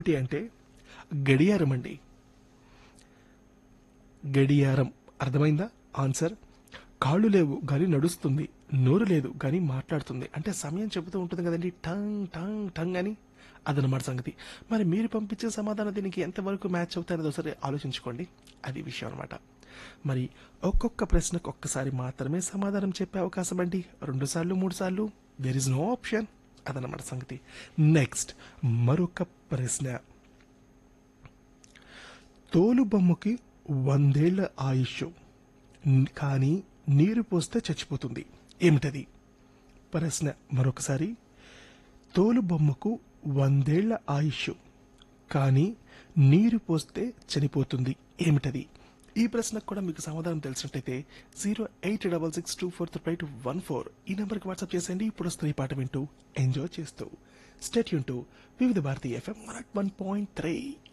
ఏంటి అంటే గడియారం అండి గడియారం అర్థమైందా ఆన్సర్ కాళ్ళు లేవు కానీ నడుస్తుంది నోరు లేదు కానీ మాట్లాడుతుంది అంటే సమయం చెబుతూ ఉంటుంది కదండి టంగ్ టంగ్ టంగ్ అని అదనమాట సంగతి మరి మీరు పంపించే సమాధానం దీనికి ఎంతవరకు మ్యాచ్ అవుతాయనేది ఒకసారి ఆలోచించుకోండి అది విషయం అనమాట మరి ఒక్కొక్క ప్రశ్నకు ఒక్కసారి మాత్రమే సమాధానం చెప్పే అవకాశం అండి రెండు సార్లు మూడు సార్లు దెర్ ఇస్ నో ఆప్షన్ అదనమాట సంగతి నెక్స్ట్ మరొక ప్రశ్న తోలుబొమ్మకి వందేళ్ల ఆయుష్ న్- కానీ నీరు పోస్తే చచ్చిపోతుంది ఏమిటది ప్రశ్న మరొకసారి తోలుబొమ్మకు వందేళ్ల ఆయుష్ కానీ నీరు పోస్తే చనిపోతుంది ఏమిటది ఈ ప్రశ్నకు కూడా మీకు సమాధానం తెలిసినట్టయితే zero eight double six two four three two one four ఈ నెంబర్కి వాట్సాప్ చేసేయండి ఇప్పుడు వస్తున్న ఈ పాట వింటూ ఎంజాయ్ చేస్తూ స్టేట్ యూన్ టు వివిధ భారతీయ ఎఫ్ఎం వన్ పాయింట్ త్రీ